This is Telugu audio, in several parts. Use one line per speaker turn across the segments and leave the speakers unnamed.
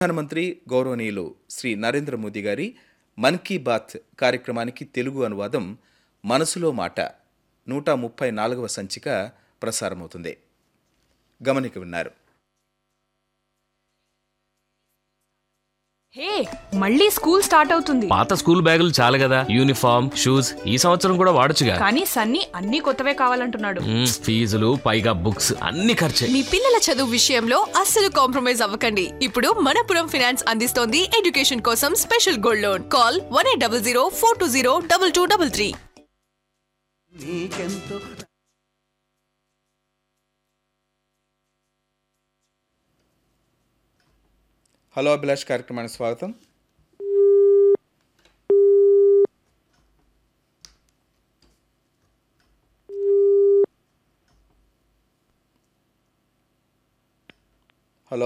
ప్రధానమంత్రి గౌరవనీయులు శ్రీ నరేంద్ర మోదీ గారి మన్ కీ బాత్ కార్యక్రమానికి తెలుగు అనువాదం మనసులో మాట నూట ముప్పై నాలుగవ సంచిక ప్రసారమవుతుంది గమనిక విన్నారు
హే మళ్ళీ స్కూల్ స్టార్ట్ అవుతుంది
పాత స్కూల్ బ్యాగులు చాలు కదా యూనిఫామ్ షూస్ ఈ సంవత్సరం కూడా వాడొచ్చుగా
కానీ సన్నీ అన్ని కొత్తవే కావాలంటున్నాడు
మ్మ్, ఫీజులు పైగా బుక్స్ అన్ని ఖర్చే
మీ పిల్లల చదువు విషయంలో అస్సలు కాంప్రమైజ్ అవ్వకండి ఇప్పుడు మనపురం ఫైనాన్స్ అందిస్తోంది ఎడ్యుకేషన్ కోసం special gold loan call one eight double zero four two zero double two double three
hello Abhilash కార్యక్రమానికి స్వాగతం hello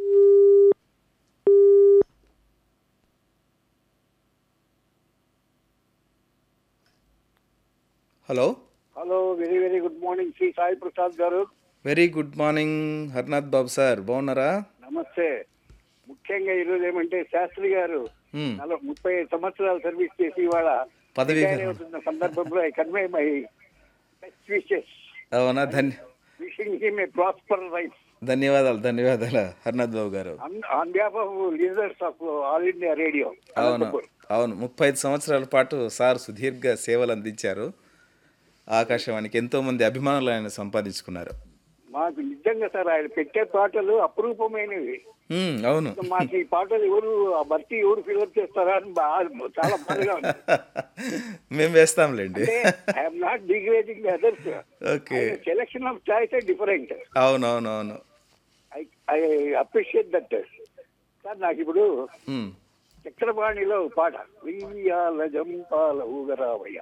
hello
hello very very good morning Shri Sai Prasad గారు
very good morning Harnath Babu sir బాగున్నారా
నమస్తే ముఖ్యంగా ఈరోజు ఏమంటే శాస్త్రి గారు
Hmm.
నలభై ముప్పై ఐదు సంవత్సరాలు సర్వీస్ చేసి ఇవాళ
పదవీ
రిటైర్
విరమణ.
అవుతున్న సందర్భంలో I convey my best wishes
అవునా ధన్య
wishing him a prosper life
ధన్యవాదాలు ధన్యవాదాలు హర్నాథ్ బాబు గారు
on behalf of leaders of All India Radio
అవును అవును ముప్పై ఐదు సంవత్సరాల పాటు సార్ సుదీర్ఘ సేవలు అందించారు ఆకాశవాణికి ఎంతో మంది అభిమానులు ఆయన సంపాదించుకున్నారు
మాకు నిజంగా సార్ ఆయన పెట్టే పాటలు అపురూపమైనవి
ఉమ్, అవును
మాకు ఈ పాటలు ఎవరు ఆ భర్తీ ఎవరు ఫిల్అప్ చేస్తారా అని బా- చాలా బాధగా ఉంది
మేము వేస్తాంలేండి
I'm not degrading others
okay
selection of choice different
అవును అవును అవును
I I appreciate that sir నాకు ఇప్పుడు
ఉమ్,
చక్రపాణిలో ఒక పాట వెయ్యాల జంపాల ఊగరావయ్య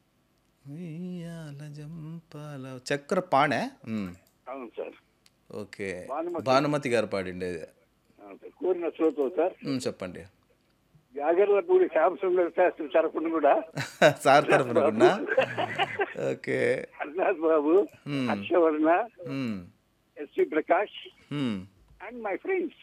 ఉయ్యాల జంపాల చక్ర పాణే ఉమ్,
అవును సార్
ఓకే
భానుమతి.
భానుమతి గారు పాడిండేది
అవును సార్ కోరిన శ్రోతం సార్
ఉమ్, చెప్పండి
జాగర్లపూడి శ్యామసుందర శాస్త్రి తరఫున కూడా
సార్ తరఫున కూడా okay
Harnath Babu
Hmm.
హర్షవర్ణ
um,
SV Prakash
um,
and my friends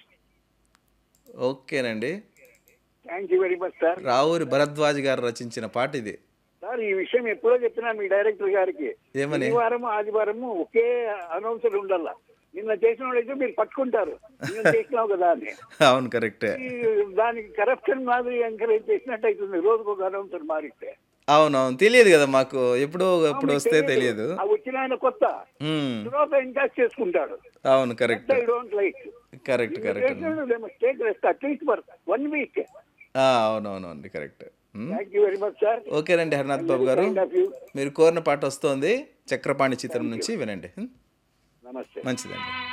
ఓకేనండి
thank you very much sir
Ravuri Bharadwaj గారు రచించిన పాట ఇది
సార్ ఈ విషయం ఎప్పుడో చెప్పినా మీ డైరెక్టర్ గారికి
ఏమని?
శనివారం ఆదివారం ఒకే అనౌన్సర్ ఉండాల నిన్న చేసిన వాళ్ళైతే మీరు పట్టుకుంటారు నిన్న చేసినావు కదా అని
అవును కరెక్టే
ఈ దానికి కరప్షన్ మాదిరి ఎంకరేజ్ చేసినట్టు అవుతుంది రోజుకు ఒక అనౌన్సర్ మారిస్తే
అవునవును తెలియదు కదా మాకు ఎప్పుడో ఎప్పుడు వస్తే తెలియదు
ఆ వచ్చిన ఆయన కొత్త
ఉమ్,
తర్వాత ఎంకాష్ చేసుకుంటాడు
అవును correct
I don't like
correct correct
take rest at least for one week
అవునవునండి correct um,
thank you very much sir
ఓకేనండి హరినాథ్ బాబు గారు
ఆఫ్ యూ
మీరు కోరిన పాట వస్తోంది చక్రపాణి చిత్రం నుంచి వినండి ఉమ్,
నమస్తే
మంచిదండి